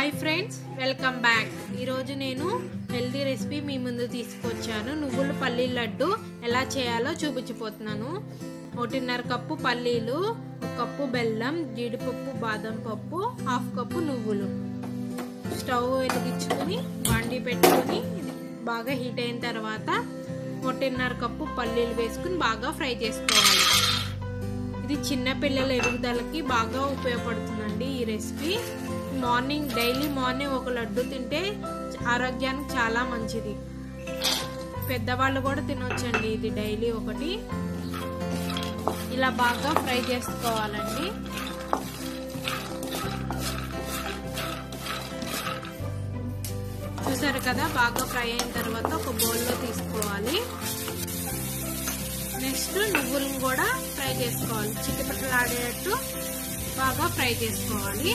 hi friends welcome back ఈరోజు నేను healthy recipe మీ ముందు తీసుకొచ్చాను నువ్వుల పల్లీ లడ్డు ఎలా చేయాలో చూపించిపోతున్నాను ఒకటిన్నర కప్పు పల్లీలు ఒక కప్పు బెల్లం జీడిపప్పు బాదం పప్పు హాఫ్ కప్పు నువ్వులు స్టవ్ వెలిగించుకొని వండి పెట్టుకొని ఇది బాగా హీట్ అయిన తర్వాత ఒకటిన్నర కప్పు పల్లీలు వేసుకుని బాగా ఫ్రై చేసుకోవాలి ఇది చిన్న పిల్లల ఎదుగుదలకి బాగా ఉపయోగపడుతుందండి ఈ రెసిపీ మార్నింగ్ డైలీ మార్నింగ్ ఒక లడ్డు తింటే ఆరోగ్యానికి చాలా మంచిది పెద్దవాళ్ళు కూడా తినొచ్చండి ఇది డైలీ ఒకటి ఇలా బాగా ఫ్రై చేసుకోవాలండి చూసారు కదా బాగా ఫ్రై అయిన తర్వాత ఒక బౌల్లో తీసుకోవాలి నెక్స్ట్ నువ్వులను కూడా ఫ్రై చేసుకోవాలి చిట్టుపట్టలు ఆడేటట్టు బాగా ఫ్రై చేసుకోవాలి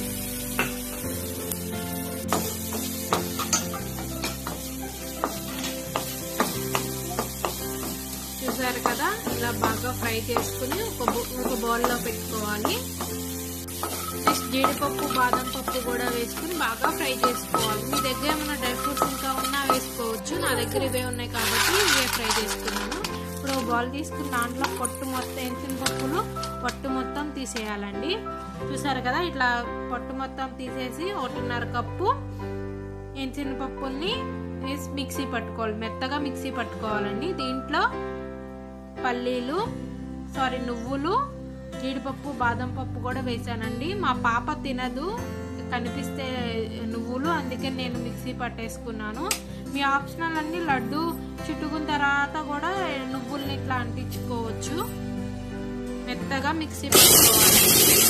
చూసారు కదా ఇలా బాగా ఫ్రై చేసుకుని ఒక ఒక బౌల్లో పెట్టుకోవాలి నెక్స్ట్ జీడిపప్పు బాదం పప్పు కూడా వేసుకుని బాగా ఫ్రై చేసుకోవాలి మీ దగ్గర ఏమైనా డ్రై ఫ్రూట్స్ ఇంకా ఉన్నా వేసుకోవచ్చు నా దగ్గర ఇవే ఉన్నాయి కాబట్టి ఇవే ఫ్రై చేసుకున్నాను ఇప్పుడు బాల్ తీసుకుని దాంట్లో పొట్టు మొత్తం ఎంచిన పప్పులు పొట్టు మొత్తం తీసేయాలండి చూసారు కదా ఇట్లా పొట్టు మొత్తం తీసేసి ఒకటిన్నర కప్పు ఎంచిన పప్పుల్ని వేసి మిక్సీ పట్టుకోవాలి మెత్తగా మిక్సీ పట్టుకోవాలండి దీంట్లో పల్లీలు సారీ నువ్వులు జీడిపప్పు బాదం పప్పు కూడా వేసానండి మా పాప తినదు కనిపిస్తే నువ్వులు అందుకే నేను మిక్సీ పట్టేసుకున్నాను మీ ఆప్షనల్ అన్ని లడ్డు చుట్టుకున్న తర్వాత కూడా నువ్వుల్ని ఇట్లా అంటించుకోవచ్చు మెత్తగా మిక్సీ పెట్టుకోవాలి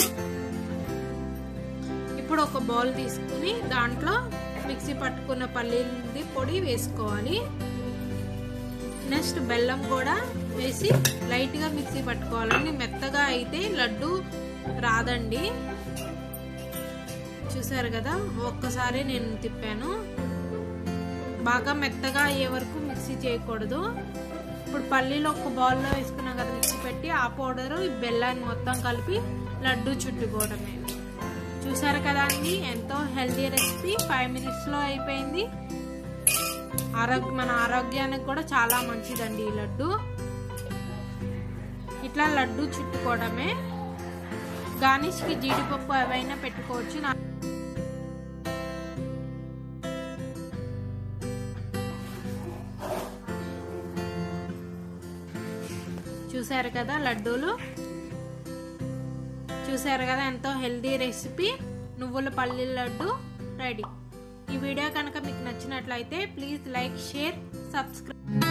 ఇప్పుడు ఒక బౌల్ తీసుకుని దాంట్లో మిక్సీ పట్టుకున్న పల్లీలది పొడి వేసుకోవాలి నెక్స్ట్ బెల్లం కూడా వేసి లైట్గా మిక్సీ పట్టుకోవాలండి మెత్తగా అయితే లడ్డు రాదండి చూసారు కదా ఒక్కసారి నేను తిప్పాను బాగా మెత్తగా అయ్యే వరకు మిక్సీ చేయకూడదు ఇప్పుడు పల్లీలు ఒక బౌల్లో వేసుకున్నాం కదా మిక్సీ పెట్టి ఆ పౌడరు ఈ బెల్లాన్ని మొత్తం కలిపి లడ్డు చుట్టుకోవడమే చూసారు కదా అండి ఎంతో హెల్తీ రెసిపీ ఫైవ్ మినిట్స్లో అయిపోయింది ఆరోగ్య మన ఆరోగ్యానికి కూడా చాలా మంచిదండి ఈ లడ్డు ఇట్లా లడ్డు చుట్టుకోవడమే గార్నిష్కి జీడిపప్పు ఏవైనా పెట్టుకోవచ్చు నా చూసారు కదా లడ్డూలు చూసారు కదా ఎంతో హెల్దీ రెసిపీ నువ్వుల పల్లి లడ్డు రెడీ ఈ వీడియో కనుక మీకు నచ్చినట్లయితే ప్లీజ్ లైక్ షేర్ సబ్స్క్రైబ్